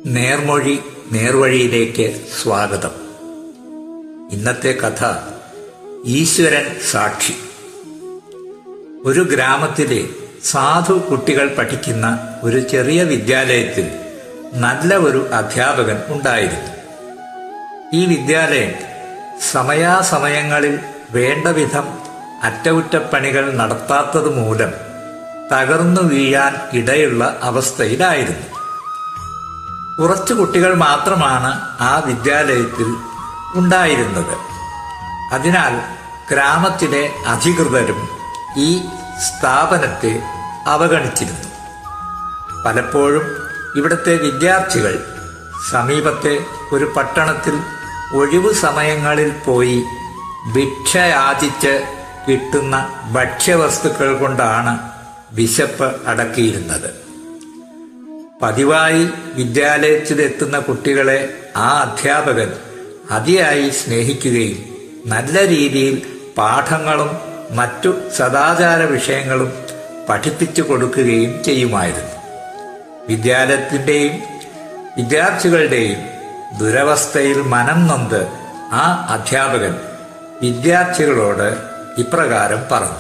നേർമൊഴി നേർവഴിയിലേക്ക് സ്വാഗതം ഇന്നത്തെ കഥ ഈശ്വരൻ സാക്ഷി ഒരു ഗ്രാമത്തിലെ സാധു കുട്ടികൾ പഠിക്കുന്ന ഒരു ചെറിയ വിദ്യാലയത്തിൽ നല്ല ഒരു അധ്യാപകൻ ഉണ്ടായിരുന്നു ഈ വിദ്യാലയം സമയാസമയങ്ങളിൽ വേണ്ട വിധം അറ്റകുറ്റപ്പണികൾ നടത്താത്തത് മൂലം തകർന്നു വീഴാൻ ഇടയുള്ള അവസ്ഥയിലായിരുന്നു കുറച്ചു കുട്ടികൾ മാത്രമാണ് ആ വിദ്യാലയത്തിൽ ഉണ്ടായിരുന്നത് അതിനാൽ ഗ്രാമത്തിലെ അധികൃതരും ഈ സ്ഥാപനത്തെ അവഗണിച്ചിരുന്നു പലപ്പോഴും ഇവിടുത്തെ വിദ്യാർത്ഥികൾ സമീപത്തെ ഒരു പട്ടണത്തിൽ ഒഴിവു സമയങ്ങളിൽ പോയി ഭിക്ഷ യാചിച്ച് കിട്ടുന്ന ഭക്ഷ്യവസ്തുക്കൾ കൊണ്ടാണ് വിശപ്പ് അടക്കിയിരുന്നത് പതിവായി വിദ്യാലയത്തിലെത്തുന്ന കുട്ടികളെ ആ അധ്യാപകൻ അതിയായി സ്നേഹിക്കുകയും നല്ല രീതിയിൽ പാഠങ്ങളും മറ്റു സദാചാര വിഷയങ്ങളും പഠിപ്പിച്ചു കൊടുക്കുകയും ചെയ്യുമായിരുന്നു വിദ്യാലയത്തിൻ്റെയും വിദ്യാർത്ഥികളുടെയും ദുരവസ്ഥയിൽ മനം നൊന്ത് ആ അധ്യാപകൻ വിദ്യാർത്ഥികളോട് ഇപ്രകാരം പറഞ്ഞു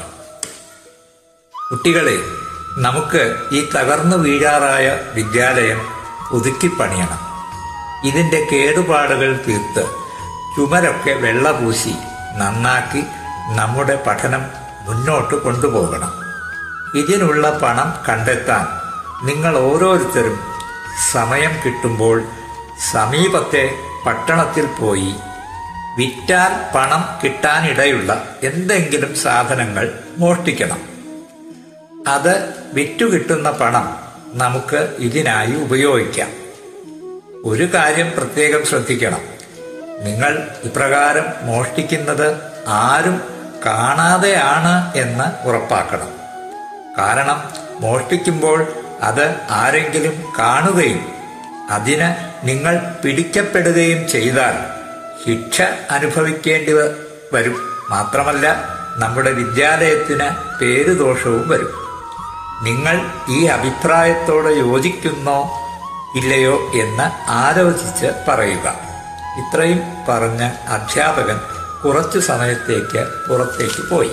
കുട്ടികളെ നമുക്ക് ഈ തകർന്നു വീഴാറായ വിദ്യാലയം പുതുക്കിപ്പണിയണം ഇതിന്റെ കേടുപാടുകൾ തീർത്ത് ചുമരൊക്കെ വെള്ളപൂശി നന്നാക്കി നമ്മുടെ പഠനം മുന്നോട്ട് കൊണ്ടുപോകണം ഇതിനുള്ള പണം കണ്ടെത്താൻ നിങ്ങൾ ഓരോരുത്തരും സമയം കിട്ടുമ്പോൾ സമീപത്തെ പട്ടണത്തിൽ പോയി വിറ്റാൽ പണം കിട്ടാനിടയുള്ള എന്തെങ്കിലും സാധനങ്ങൾ മോഷ്ടിക്കണം അത് വിറ്റുകിട്ടുന്ന പണം നമുക്ക് ഇതിനായി ഉപയോഗിക്കാം ഒരു കാര്യം പ്രത്യേകം ശ്രദ്ധിക്കണം നിങ്ങൾ ഇപ്രകാരം മോഷ്ടിക്കുന്നത് ആരും കാണാതെയാണ് എന്ന് ഉറപ്പാക്കണം കാരണം മോഷ്ടിക്കുമ്പോൾ അത് ആരെങ്കിലും കാണുകയും അതിന് നിങ്ങൾ പിടിക്കപ്പെടുകയും ചെയ്താൽ ശിക്ഷ അനുഭവിക്കേണ്ടി വരും മാത്രമല്ല നമ്മുടെ വിദ്യാലയത്തിന് പേരുദോഷവും വരും നിങ്ങൾ ഈ അഭിപ്രായത്തോട് യോജിക്കുന്നോ ഇല്ലയോ എന്ന് ആലോചിച്ച് പറയുക ഇത്രയും പറഞ്ഞ അധ്യാപകൻ കുറച്ചു സമയത്തേക്ക് പുറത്തേക്ക് പോയി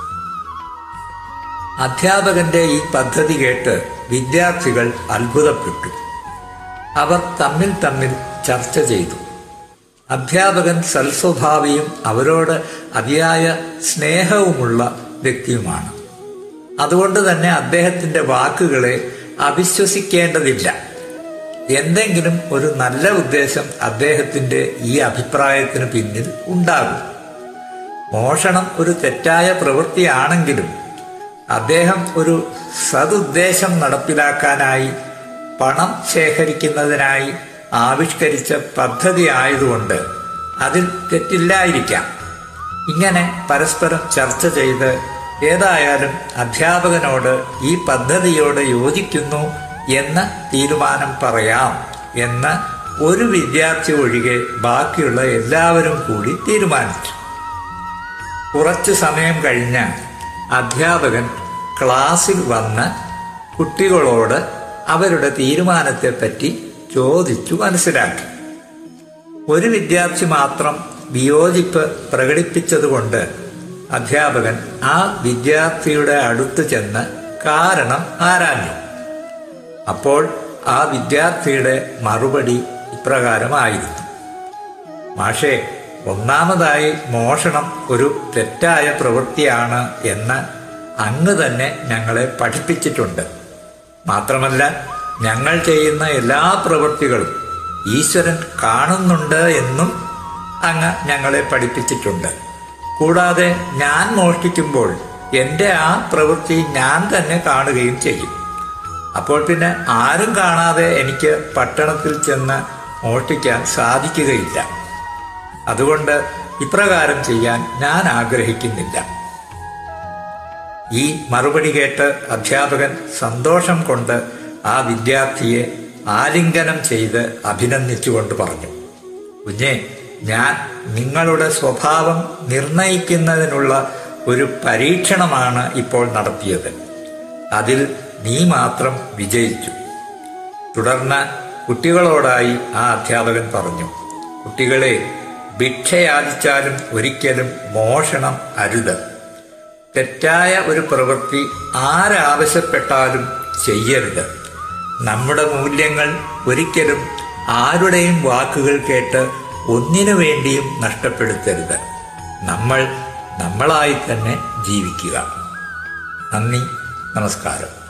അധ്യാപകന്റെ ഈ പദ്ധതി കേട്ട് വിദ്യാർത്ഥികൾ അത്ഭുതപ്പെട്ടു അവർ തമ്മിൽ തമ്മിൽ ചർച്ച ചെയ്തു അധ്യാപകൻ സൽസ്വഭാവിയും അവരോട് അതിയായ സ്നേഹവുമുള്ള വ്യക്തിയുമാണ് അതുകൊണ്ട് തന്നെ അദ്ദേഹത്തിന്റെ വാക്കുകളെ അവിശ്വസിക്കേണ്ടതില്ല എന്തെങ്കിലും ഒരു നല്ല ഉദ്ദേശം അദ്ദേഹത്തിന്റെ ഈ അഭിപ്രായത്തിന് പിന്നിൽ ഉണ്ടാകും മോഷണം ഒരു തെറ്റായ പ്രവൃത്തിയാണെങ്കിലും അദ്ദേഹം ഒരു സതുദ്ദേശം നടപ്പിലാക്കാനായി പണം ശേഖരിക്കുന്നതിനായി ആവിഷ്കരിച്ച പദ്ധതി ആയതുകൊണ്ട് അതിൽ തെറ്റില്ലായിരിക്കാം ഇങ്ങനെ പരസ്പരം ചർച്ച ചെയ്ത് ഏതായാലും അധ്യാപകനോട് ഈ പദ്ധതിയോട് യോജിക്കുന്നു എന്ന തീരുമാനം പറയാം എന്ന് ഒരു വിദ്യാർത്ഥി ഒഴികെ ബാക്കിയുള്ള എല്ലാവരും കൂടി തീരുമാനിച്ചു കുറച്ചു സമയം കഴിഞ്ഞ് അധ്യാപകൻ ക്ലാസ്സിൽ വന്ന് കുട്ടികളോട് അവരുടെ തീരുമാനത്തെപ്പറ്റി ചോദിച്ചു മനസ്സിലാക്കി ഒരു വിദ്യാർത്ഥി മാത്രം വിയോജിപ്പ് പ്രകടിപ്പിച്ചതുകൊണ്ട് അധ്യാപകൻ ആ വിദ്യാർത്ഥിയുടെ അടുത്ത് ചെന്ന് കാരണം ആരാഞ്ഞു അപ്പോൾ ആ വിദ്യാർത്ഥിയുടെ മറുപടി ഇപ്രകാരമായിരുന്നു മാഷേ ഒന്നാമതായി മോഷണം ഒരു തെറ്റായ പ്രവൃത്തിയാണ് എന്ന് അങ്ങ് തന്നെ ഞങ്ങളെ പഠിപ്പിച്ചിട്ടുണ്ട് മാത്രമല്ല ഞങ്ങൾ ചെയ്യുന്ന എല്ലാ പ്രവൃത്തികളും ഈശ്വരൻ കാണുന്നുണ്ട് എന്നും അങ്ങ് ഞങ്ങളെ പഠിപ്പിച്ചിട്ടുണ്ട് കൂടാതെ ഞാൻ മോഷ്ടിക്കുമ്പോൾ എൻ്റെ ആ പ്രവൃത്തി ഞാൻ തന്നെ കാണുകയും ചെയ്യും അപ്പോൾ പിന്നെ ആരും കാണാതെ എനിക്ക് പട്ടണത്തിൽ ചെന്ന് മോഷ്ടിക്കാൻ സാധിക്കുകയില്ല അതുകൊണ്ട് ഇപ്രകാരം ചെയ്യാൻ ഞാൻ ആഗ്രഹിക്കുന്നില്ല ഈ മറുപടി കേട്ട് അധ്യാപകൻ സന്തോഷം കൊണ്ട് ആ വിദ്യാർത്ഥിയെ ആലിംഗനം ചെയ്ത് അഭിനന്ദിച്ചുകൊണ്ട് പറഞ്ഞു കുഞ്ഞെ ഞാൻ നിങ്ങളുടെ സ്വഭാവം നിർണയിക്കുന്നതിനുള്ള ഒരു പരീക്ഷണമാണ് ഇപ്പോൾ നടത്തിയത് അതിൽ നീ മാത്രം വിജയിച്ചു തുടർന്ന് കുട്ടികളോടായി ആ അധ്യാപകൻ പറഞ്ഞു കുട്ടികളെ ഭിക്ഷയാചിച്ചാലും ഒരിക്കലും മോഷണം അരുത് തെറ്റായ ഒരു പ്രവൃത്തി ആരാവശ്യപ്പെട്ടാലും ചെയ്യരുത് നമ്മുടെ മൂല്യങ്ങൾ ഒരിക്കലും ആരുടെയും വാക്കുകൾ കേട്ട് ഒന്നിനു വേണ്ടിയും നഷ്ടപ്പെടുത്തരുത് നമ്മൾ നമ്മളായി തന്നെ ജീവിക്കുക നന്ദി നമസ്കാരം